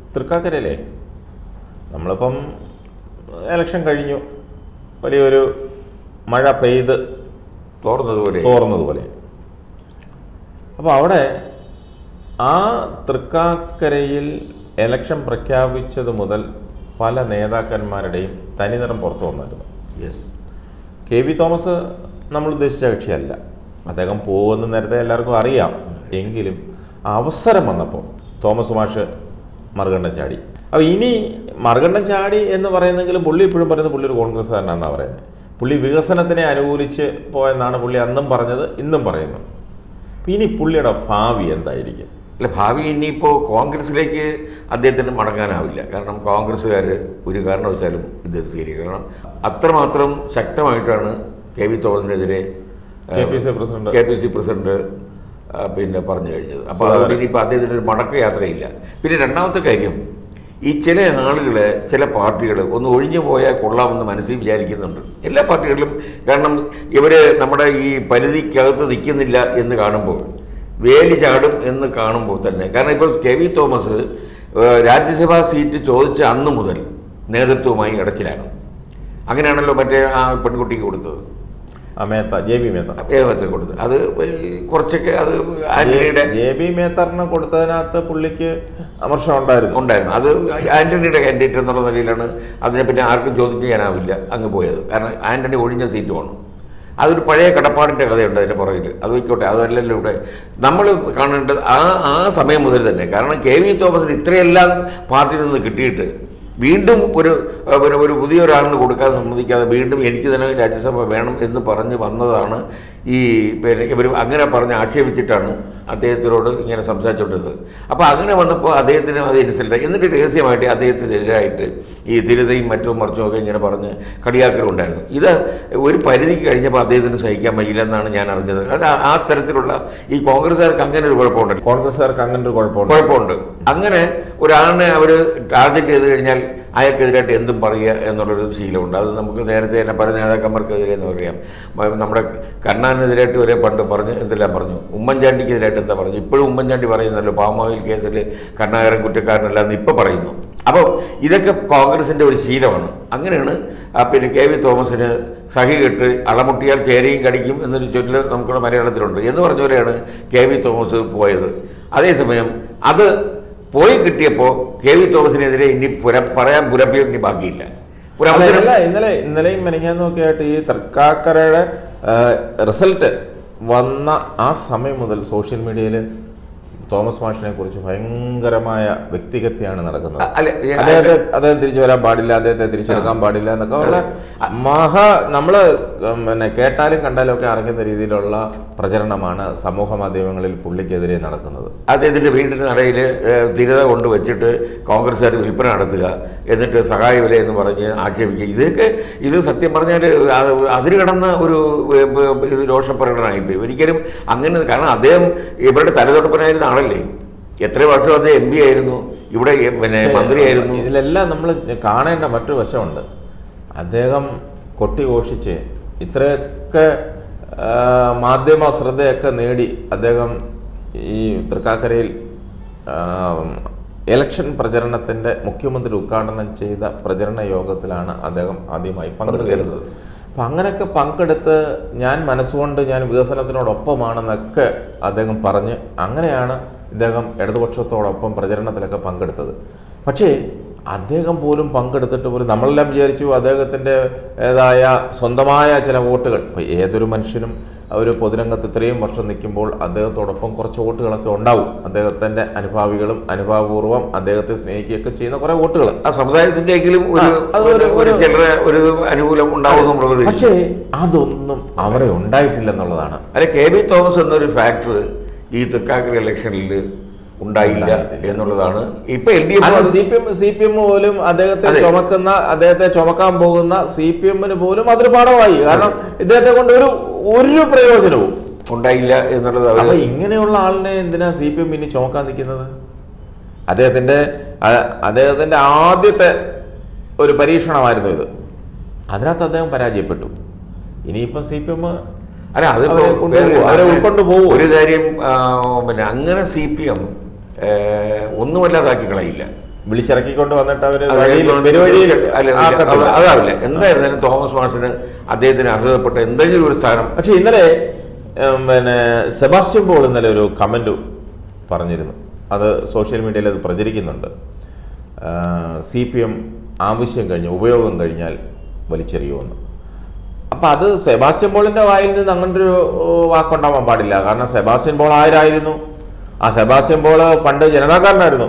തൃക്കാക്കരയിലെ നമ്മളിപ്പം ഇലക്ഷൻ കഴിഞ്ഞു വലിയൊരു മഴ പെയ്ത് തോർന്നതുപോലെ തോർന്നതുപോലെ അപ്പോൾ അവിടെ ആ തൃക്കാക്കരയിൽ ഇലക്ഷൻ പ്രഖ്യാപിച്ചത് മുതൽ പല നേതാക്കന്മാരുടെയും തനിനിറം പുറത്തു വന്നായിരുന്നു യെസ് കെ വി തോമസ് നമ്മൾ ഉദ്ദേശിച്ച കക്ഷിയല്ല അദ്ദേഹം പോകുമെന്ന് നേരത്തെ എല്ലാവർക്കും അറിയാം എങ്കിലും അവസരം വന്നപ്പോൾ തോമസ് മാഷ് മറുകണ്ഠം ചാടി അപ്പോൾ ഇനി മറുകണ്ഠം ചാടി എന്ന് പറയുന്നെങ്കിലും പുള്ളി ഇപ്പോഴും പറയുന്നത് പുള്ളി ഒരു കോൺഗ്രസ്സുകാരനാണെന്നാണ് പറയുന്നത് പുള്ളി വികസനത്തിനെ അനുകൂലിച്ച് പോയെന്നാണ് പുള്ളി അന്നും പറഞ്ഞത് ഇന്നും പറയുന്നു അപ്പോൾ ഇനി പുള്ളിയുടെ ഭാവി എന്തായിരിക്കും അല്ല ഭാവി ഇനിയിപ്പോൾ കോൺഗ്രസിലേക്ക് അദ്ദേഹത്തിന് മടങ്ങാനാവില്ല കാരണം കോൺഗ്രസ്സുകാർ ഒരു കാരണവശാലും ഇത് സ്വീകരിക്കും കാരണം അത്രമാത്രം ശക്തമായിട്ടാണ് കെ വി തോമസിനെതിരെ K P C president K P C president ആ, പിന്നെ പറഞ്ഞു കഴിഞ്ഞത് അപ്പോൾ അതുകൊണ്ട് ഇനിയിപ്പോൾ അദ്ദേഹത്തിന് ഒരു മടക്ക യാത്രയില്ല പിന്നെ രണ്ടാമത്തെ കാര്യം ഈ ചില ആളുകൾ ചില പാർട്ടികൾ ഒന്ന് ഒഴിഞ്ഞു പോയാൽ കൊള്ളാമെന്ന് മനസ്സിൽ വിചാരിക്കുന്നുണ്ട് എല്ലാ പാർട്ടികളിലും കാരണം ഇവർ നമ്മുടെ ഈ പരിധിക്കകത്ത് നിൽക്കുന്നില്ല എന്ന് കാണുമ്പോൾ വേലി ചാടും എന്ന് കാണുമ്പോൾ തന്നെ കാരണം ഇപ്പോൾ കെ വി തോമസ് ഏഹ്, രാജ്യസഭാ സീറ്റ് ചോദിച്ച അന്ന് മുതൽ നേതൃത്വവുമായി ഇടച്ചിലാണ് അങ്ങനെയാണല്ലോ മറ്റേ ആ പെൺകുട്ടിക്ക് കൊടുത്തത് ആ മേത്ത ജെ ബി മേത്ത ഏകത്തെ കൊടുത്തത് അത് ഈ കുറച്ചൊക്കെ അത് ആന്റണിയുടെ ജെ ബി മേത്തറിന് കൊടുത്തതിനകത്ത് പുള്ളിക്ക് അമർഷം ഉണ്ടായിരുന്നു ഉണ്ടായിരുന്നു അത് ആന്റണിയുടെ കാൻഡിഡേറ്റ് എന്നുള്ള നിലയിലാണ് അതിനെ പിന്നെ ആർക്കും ചോദ്യം ചെയ്യാനാവില്ല അങ്ങ് പോയത് കാരണം ആന്റണി ഒഴിഞ്ഞ സീറ്റുമാണ് അതൊരു പഴയ കടപ്പാടിൻ്റെ കഥയുണ്ട് അതിൻ്റെ പുറകിൽ അത് വയ്ക്കോട്ടെ അതല്ലല്ലോ ഇവിടെ നമ്മൾ കാണേണ്ടത് ആ ആ സമയം മുതൽ തന്നെ കാരണം കെ വി തോമസിന് ഇത്രയെല്ലാം പാർട്ടിയിൽ നിന്ന് കിട്ടിയിട്ട് വീണ്ടും ഒരു ഏഹ്, പിന്നെ ഒരു പുതിയ ഒരാളിന് കൊടുക്കാൻ സമ്മതിക്കാതെ വീണ്ടും എനിക്ക് തന്നെ രാജ്യസഭ വേണം എന്ന് പറഞ്ഞ് വന്നതാണ് ഈ പിന്നെ ഇവർ അങ്ങനെ പറഞ്ഞ് ആക്ഷേപിച്ചിട്ടാണ് അദ്ദേഹത്തിനോട് ഇങ്ങനെ സംസാരിച്ചുകൊണ്ടിരുന്നത് അപ്പോൾ അങ്ങനെ വന്നപ്പോൾ അദ്ദേഹത്തിന് അത് ഇൻസൾട്ട് എന്നിട്ട് രഹസ്യമായിട്ട് അദ്ദേഹത്തിനെതിരായിട്ട് ഈ തിരുതയും മറ്റും മറിച്ചും ഒക്കെ ഇങ്ങനെ പറഞ്ഞ് കളിയാക്കലുണ്ടായിരുന്നു ഇത് ഒരു പരിധിക്ക് കഴിഞ്ഞപ്പോൾ അദ്ദേഹത്തിന് സഹിക്കാൻ വയ്യില്ലെന്നാണ് ഞാൻ അറിഞ്ഞത് അത് ആ- ആ തരത്തിലുള്ള ഈ കോൺഗ്രസ്സുകാർക്ക് അങ്ങനെ ഒരു കുഴപ്പമുണ്ടല്ലോ കോൺഗ്രസ്സുകാർക്ക് അങ്ങനെ ഒരു കുഴപ്പമുണ്ട് കുഴപ്പമുണ്ട് അങ്ങനെ ഒരാളിനെ അവർ ടാർഗറ്റ് ചെയ്ത് കഴിഞ്ഞാൽ അയാൾക്കെതിരായിട്ട് എന്തും പറയുക എന്നുള്ളൊരു ശീലമുണ്ട് അത് നമുക്ക് നേരത്തെ തന്നെ പല നേതാക്കന്മാർക്കെതിരെ എന്ന് പറയാം മ- നമ്മുടെ കണ്ണാനെതിരായിട്ട് വരെ പണ്ട് പറഞ്ഞു എന്തെല്ലാം പറഞ്ഞു ഉമ്മൻചാണ്ടിക്കെതിരായിട്ട് എന്താ പറഞ്ഞു ഇപ്പോഴും ഉമ്മൻചാണ്ടി പറയുന്നല്ലോ പാമാവിൽ കേസിൽ കണ്ണാകരൻ കുറ്റക്കാരനല്ല എന്ന് ഇപ്പോൾ പറയുന്നു അപ്പോൾ ഇതൊക്കെ കോൺഗ്രസിൻ്റെ ഒരു ശീലമാണ് അങ്ങനെയാണ് ആ പിന്നെ കെ വി തോമസിന് സഹി കെട്ട് അളമുട്ടിയാൽ ചേരയും കടിക്കും എന്നൊരു ചൊല്ല് നമുക്കിവിടെ മലയാളത്തിലുണ്ട് എന്ന് പറഞ്ഞ പോലെയാണ് കെ വി തോമസ് പോയത് അതേസമയം അത് പോയി കിട്ടിയപ്പോൾ കെ വി തോമസിനെതിരെ ഇനി പുര പറയാൻ പുരപ്പിയോ ഇനി ബാക്കിയില്ല ഒരു അല്ല, അവസരം ഇന്നലെ ഇന്നലെ ഇന്നലെയും മെനങ്ങാന്നും ഒക്കെ ആയിട്ട് ഈ തൃക്കാക്കരയുടെ റിസൾട്ട് വന്ന ആ സമയം മുതൽ സോഷ്യൽ മീഡിയയിൽ തോമസ് മാഷിനെ കുറിച്ച് ഭയങ്കരമായ വ്യക്തിഗതിയാണ് നടക്കുന്നത് അ- അല്ല, ഞാൻ- അദ്ദേഹത്തെ അദ്ദേഹം തിരിച്ചു വരാൻ പാടില്ല അദ്ദേഹത്തെ തിരിച്ചെടുക്കാൻ പാടില്ല എന്നൊക്കെ ഉള്ള മഹാ നമ്മള് ഉം, പിന്നെ കേട്ടാലും കണ്ടാലും ഒക്കെ അറിയുന്ന രീതിയിലുള്ള പ്രചരണമാണ് സമൂഹ മാധ്യമങ്ങളിൽ പുള്ളിക്കെതിരെ നടക്കുന്നത് അദ്ദേഹത്തിൻ്റെ വീടിൻ്റെ നടയിൽ തിരത കൊണ്ട് വെച്ചിട്ട് കോൺഗ്രസ്സുകാർ വിൽപ്പന നടത്തുക എന്നിട്ട് സഹായ വില എന്ന് പറഞ്ഞ് ആക്ഷേപിക്കുക ഇതൊക്കെ ഇത് സത്യം പറഞ്ഞാൽ അതിന് കിടന്ന ഒരു ഏ, ഏ, ഇത് രോഷപ്രകടനമായിപ്പോയി ഒരിക്കലും അങ്ങനെ കാരണം അദ്ദേഹം ഇവരുടെ തലതൊട്ടപ്പനായിരുന്ന ആളല്ലേ എത്ര വർഷം അദ്ദേഹം എം പി ആയിരുന്നു ഇവിടെ എ- പിന്നെ മന്ത്രിയായിരുന്നു ഇതിലെല്ലാം നമ്മൾ കാണേണ്ട മറ്റൊരു വശമുണ്ട് അദ്ദേഹം കൊട്ടിഘോഷിച്ച് ഇത്രയൊക്കെ ആ, മാധ്യമ ശ്രദ്ധയൊക്കെ നേടി അദ്ദേഹം ഈ തൃക്കാക്കരയിൽ ആ, ഇലക്ഷൻ പ്രചരണത്തിൻ്റെ മുഖ്യമന്ത്രി ഉദ്ഘാടനം ചെയ്ത പ്രചരണ യോഗത്തിലാണ് അദ്ദേഹം ആദ്യമായി പങ്കെടുക്കുന്നത് അപ്പം അങ്ങനെയൊക്കെ പങ്കെടുത്ത് ഞാൻ മനസ്സുകൊണ്ട് ഞാൻ വികസനത്തിനോടൊപ്പമാണെന്നൊക്കെ അദ്ദേഹം പറഞ്ഞ് അങ്ങനെയാണ് ഇദ്ദേഹം ഇടതുപക്ഷത്തോടൊപ്പം പ്രചരണത്തിലൊക്കെ പങ്കെടുത്തത് പക്ഷേ അദ്ദേഹം പോലും പങ്കെടുത്തിട്ട് പോലും നമ്മളെല്ലാം വിചാരിച്ചു അദ്ദേഹത്തിൻ്റെ ഏതായ സ്വന്തമായ ചില വോട്ടുകൾ ഇപ്പോൾ ഏതൊരു മനുഷ്യനും ഒരു പൊതുരംഗത്ത് ഇത്രയും വർഷം നിൽക്കുമ്പോൾ അദ്ദേഹത്തോടൊപ്പം കുറച്ച് വോട്ടുകളൊക്കെ ഉണ്ടാവും അദ്ദേഹത്തിൻ്റെ അനുഭാവികളും അനുഭാവപൂർവ്വം അദ്ദേഹത്തെ സ്നേഹിക്കുകയൊക്കെ ചെയ്യുന്ന കുറേ വോട്ടുകൾ ആ സമുദായത്തിന്റെ എങ്കിലും ഒരു ആ, അതൊരു- ഒരു- ഒരു ഒരു- ചിലരെ ഒരു അനുകൂലം ഉണ്ടാവും നമ്മൾ പ്രതീക്ഷിച്ചു. പക്ഷേ അതൊന്നും അവിടെ ഉണ്ടായിട്ടില്ലെന്നുള്ളതാണ് അല്ലെ കെ ബി തോമസ് എന്നൊരു ഫാക്ടർ ഈ തൃക്കാക്കര ഇലക്ഷനിൽ ഉണ്ടായില്ല എന്നുള്ളതാണ് ഇപ്പൊ എൽ ഡി അല്ല F C P M C P M പോലും അദ്ദേഹത്തെ അതെ. ചുമക്കുന്ന അദ്ദേഹത്തെ ചുമക്കാൻ പോകുന്ന സി പി എമ്മിന് പോലും അതൊരു പാഠമായി കാരണം ഇദ്ദേഹത്തെ കൊണ്ട് ഒരു ഒരു പ്രയോജനവും ഉണ്ടായില്ല എന്നുള്ളത് അപ്പൊ അവർ ഇങ്ങനെയുള്ള ആളിനെ എന്തിനാ സി പി എം ഇനി ചുമക്കാൻ നിൽക്കുന്നത് അദ്ദേഹത്തിന്റെ അ- അദ്ദേഹത്തിന്റെ ആദ്യത്തെ ഒരു പരീക്ഷണമായിരുന്നു ഇത് അതിനകത്ത് അദ്ദേഹം പരാജയപ്പെട്ടു ഇനിയിപ്പം സി പി എം അല്ല അത് അവരെ കൊണ്ടുപോകും. അവരെ ഉൾക്കൊണ്ട് പോകും. ഒരു കാര്യം ആ, പിന്നെ അങ്ങനെ സി പി എം ഒന്നുമല്ലാതാക്കി കളയില്ല വിളിച്ചിറക്കിക്കൊണ്ട് വന്നിട്ട് അവര് അത് വഴിയിൽ എന്തുകൊണ്ട് പെരുവഴിയിൽ അല്ല, ഇല്ല, ആക്കത്തില്ല. അത് അതാവില്ല എന്തായിരുന്നാലും തോമസ് മാഷിന് അദ്ദേഹത്തിന് അർഹതപ്പെട്ട എന്തെങ്കിലും ഒരു സ്ഥാനം പക്ഷെ ഇന്നലെ ഉം, പിന്നെ സെബാസ്റ്റ്യൻ പോൾ ഇന്നലെ ഒരു കമന്റ് പറഞ്ഞിരുന്നു അത് സോഷ്യൽ മീഡിയയിൽ അത് പ്രചരിക്കുന്നുണ്ട് സി പി എം ആവശ്യം കഴിഞ്ഞ് ഉപയോഗം കഴിഞ്ഞാൽ വലിച്ചെറിയുമെന്ന് അപ്പം അത് സെബാസ്റ്റ്യൻ പോളിന്റെ വായിൽ നിന്ന് അങ്ങനൊരു വാക്കുണ്ടാവാൻ പാടില്ല കാരണം സെബാസ്റ്റ്യൻ പോൾ ആരായിരുന്നു ആ സെബാസ്റ്റ്യൻ പോൾ പണ്ട് ജനതാക്കാരനായിരുന്നു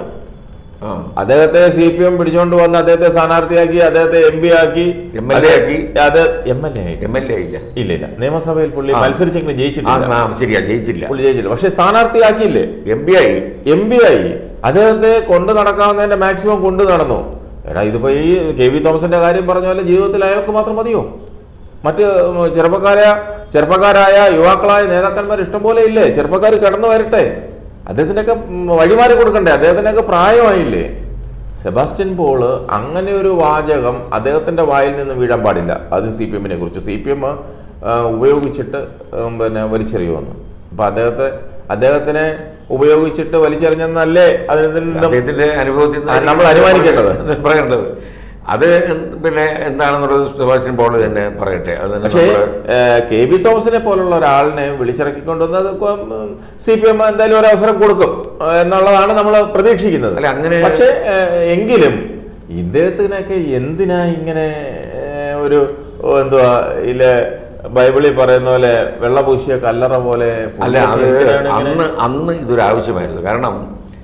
ആ. അദ്ദേഹത്തെ സി പി എം പിടിച്ചുകൊണ്ട് വന്ന് അദ്ദേഹത്തെ സ്ഥാനാർത്ഥിയാക്കി അദ്ദേഹത്തെ എം പി ആക്കി MLA ആക്കി. അത് എം എൽ എ ആയിട്ട് എം എൽ എ ഇല്ല ഇല്ല ഇല്ല നിയമസഭയിൽ പുള്ളി ആ. മത്സരിച്ചെങ്കിലും ആ, ജയിച്ചിട്ടില്ല ആ, ശരിയാ ജയിച്ചില്ല പുള്ളി ജയിച്ചില്ല പക്ഷെ സ്ഥാനാർത്ഥിയാക്കിയില്ലേ എം പി ആയി എം പി ആയി അദ്ദേഹത്തെ കൊണ്ടു നടക്കാവുന്നതിന്റെ മാക്സിമം കൊണ്ടു നടന്നു എടാ ഇതിപ്പോ ഈ കെ വി തോമസിന്റെ കാര്യം പറഞ്ഞ പോലെ ജീവിതത്തിൽ അയാൾക്ക് മാത്രം മതിയോ മറ്റ് ചെറുപ്പക്കാരായ ചെറുപ്പക്കാരായ യുവാക്കളായ നേതാക്കന്മാർ ഇഷ്ടംപോലെ ഇല്ലേ ചെറുപ്പക്കാർ കിടന്നു വരട്ടെ അദ്ദേഹത്തിനൊക്കെ വഴിമാറി കൊടുക്കണ്ടേ അദ്ദേഹത്തിനൊക്കെ പ്രായമായില്ലേ സെബാസ്റ്റ്യൻ പോള് അങ്ങനെ ഒരു വാചകം അദ്ദേഹത്തിന്റെ വായിൽ നിന്ന് വീഴാൻ പാടില്ല അത് സി പി എമ്മിനെ കുറിച്ച് സി പി എം ഉപയോഗിച്ചിട്ട് ഉം, പിന്നെ വലിച്ചെറിയുമെന്ന് അപ്പൊ അദ്ദേഹത്തെ അദ്ദേഹത്തിനെ ഉപയോഗിച്ചിട്ട് വലിച്ചെറിഞ്ഞെന്നല്ലേ അതിൽ നിന്നും അദ്ദേഹത്തിന്റെ അനുഭവത്തിൽ ആ, നമ്മൾ അനുമാനിക്കേണ്ടത്. പറയേണ്ടത് അത് എന്ത് പിന്നെ എന്താണെന്നുള്ളത് സെബാസ്റ്റ്യൻ പോൾ തന്നെ പറയട്ടെ അത് തന്നെ പക്ഷേ നമ്മള് ഏഹ്, കെ വി തോമസിനെ പോലുള്ള ഒരാളിനെ വിളിച്ചിറക്കിക്കൊണ്ടുവന്നത് സി പി എം എന്തായാലും ഒരു അവസരം കൊടുക്കും ഏഹ്, എന്നുള്ളതാണ് നമ്മൾ പ്രതീക്ഷിക്കുന്നത് അല്ല, അങ്ങനെ- പക്ഷേ ഏഹ്, എങ്കിലും ഇദ്ദേഹത്തിനൊക്കെ എന്തിനാ ഇങ്ങനെ ഏഹ്, ഒരു ഓ, എന്തുവാ ഇല്ല ബൈബിളിൽ പറയുന്ന പോലെ വെള്ളപൂശിയ കല്ലറ പോലെ അല്ല അത് എന്തിനാണ് ഇങ്ങനെ- അന്ന് അന്ന് ഇതൊരു ആവശ്യമായിരുന്നു കാരണം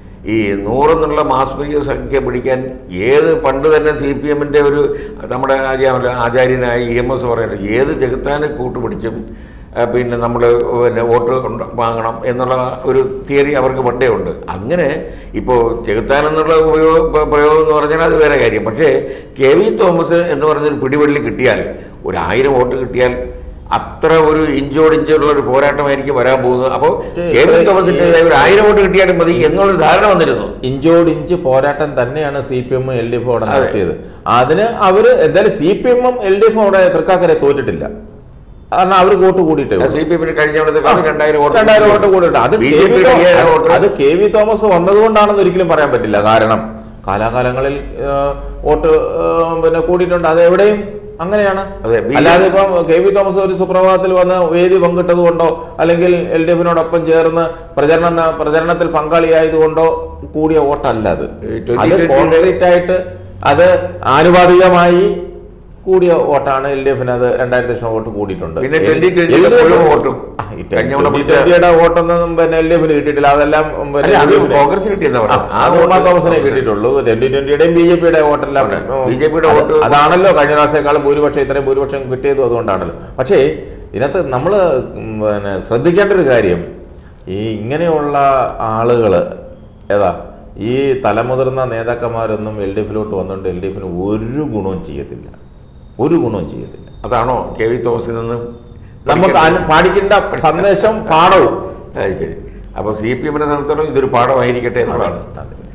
ഈ നൂറെന്നുള്ള മാസ്മരിക സംഖ്യ പിടിക്കാൻ ഏത് പണ്ട് തന്നെ സി പി എമ്മിൻ്റെ ഒരു നമ്മുടെ അറിയാമല്ലോ ആചാര്യനായ ഇ എം എസ് പറയുന്നത് ഏത് ജഗത്താനെ കൂട്ടുപിടിച്ചും ആ, പിന്നെ നമ്മൾ പിന്നെ വോട്ട് കൊണ്ട് വാങ്ങണം എന്നുള്ള ഒരു തിയറി അവർക്ക് പണ്ടേ ഉണ്ട് അങ്ങനെ ഇപ്പോൾ ചെകുത്താൻ എന്നുള്ള ഉപയോഗ പ- പ്രയോഗം എന്ന് പറഞ്ഞാൽ അത് വേറെ കാര്യം പക്ഷേ കെ വി തോമസ് എന്ന് പറഞ്ഞൊരു പിടിവള്ളി കിട്ടിയാൽ ഒരു ആയിരം വോട്ട് കിട്ടിയാൽ അത്ര ഒരു ഇഞ്ചോടിഞ്ചുള്ള ഒരു പോരാട്ടമായിരിക്കും വരാൻ പോകുന്നത് അപ്പോൾ കെ വി തോമസിന്റെ ഒരു ആയിരം വോട്ട് കിട്ടിയാലും മതി എന്നുള്ളൊരു ധാരണ വന്നിരുന്നു ഇഞ്ചോടിഞ്ച് പോരാട്ടം തന്നെയാണ് സി പി എമ്മും എൽ ഡി എഫും അവിടെ അതെ. നടത്തിയത് അതിന് അവര് എന്തായാലും സി പി എമ്മും എൽ ഡി എഫും അവിടെ തൃക്കാക്കരെ തോറ്റിട്ടില്ല കാരണം അവർ വോട്ട് കൂടിയിട്ടേ ഉള്ളൂ. സി പി എമ്മിന് കഴിഞ്ഞ തവണത്തെ രണ്ടായിരം വോട്ട് രണ്ടായിരം വോട്ട് കൂടിയിട്ട് അത് B K J V P തോ- അയ്യായിരം വോട്ട് അത് കെ വി തോമസ് വന്നതുകൊണ്ടാണെന്ന് ഒരിക്കലും പറയാൻ പറ്റില്ല കാരണം കാലാകാലങ്ങളിൽ ആ, വോട്ട് ആ, പിന്നെ കൂടിയിട്ടുണ്ട് അത് എവിടെയും അങ്ങനെയാണ് അതെ, ബി- അല്ലാതെ ഇപ്പം കെ വി തോമസ് ഒരു സുപ്രഭാതത്തിൽ വന്ന് വേദി പങ്കിട്ടത് കൊണ്ടോ അല്ലെങ്കിൽ എൽ ഡി എഫിനോടൊപ്പം ചേർന്ന് പ്രചരണം ന- പ്രചരണത്തിൽ പങ്കാളിയായതുകൊണ്ടോ കൂടിയ വോട്ടല്ല അത് ഈ 2020 അത് കോൺക്രീറ്റ് ആയിട്ട് അത് ആനുപാതികമായി കൂടിയ വോട്ടാണ് എൽ ഡി എഫിന് അത് രണ്ടായിരത്തി ലക്ഷം വോട്ട് കൂടിയിട്ടുണ്ട് പിന്നെ എൽ- 2020 എൽ ഡി എഫ് മുഴുവൻ വോട്ടും. ആ, ഈ കഴിഞ്ഞ തവണ പിടിച്ച- 2020 വോട്ടൊന്നും പിന്നെ എൽ ഡി എഫിന് കിട്ടിയിട്ടില്ല അതെല്ലാം പിന്നെ അല്ല, അത് എൽ ഡി എഫിന് കോൺഗ്രസിന് കിട്ടിയെന്നാ ആ, പറഞ്ഞത്. ആ അത് ഉമ്മ വോട്ട് തോമസിനെ കിട്ടിയിട്ടുള്ളൂ ട്വന്റി ട്വന്റിയുടെയും ബി ജെ പിയുടെ വോട്ടെല്ലാം ഉണ്ട്. ഉം, BJP യുടെ അത് വോട്ട് അതാണല്ലോ കഴിഞ്ഞ പ്രാവശ്യത്തെക്കാളും ഭൂരിപക്ഷം ഇത്രയും ഭൂരിപക്ഷം കിട്ടിയതും അതുകൊണ്ടാണല്ലോ പക്ഷേ ഇതിനകത്ത് നമ്മൾ പിന്നെ ശ്രദ്ധിക്കേണ്ട ഒരു കാര്യം ഈ ഇങ്ങനെയുള്ള ആളുകൾ ഏതാ ഈ തലമുതിർന്ന നേതാക്കന്മാരൊന്നും എൽ ഡി എഫിലോട്ട് വന്നുകൊണ്ട് എൽ ഡി എഫിന് ഒരു ഗുണവും ചെയ്യത്തില്ല ഒരു ഗുണവും ചെയ്യത്തില്ല അതാണോ കെ വി തോമസിൽ നിന്ന് നമുക്ക് അനു- പാടിക്കേണ്ട സന്ദേശം പാഠവും അത് ശരി അപ്പോൾ സി പി എമ്മിനെ സംബന്ധിച്ചിടത്തോളം ഇതൊരു പാഠമായിരിക്കട്ടെ എന്നുള്ളതാണ് അതെ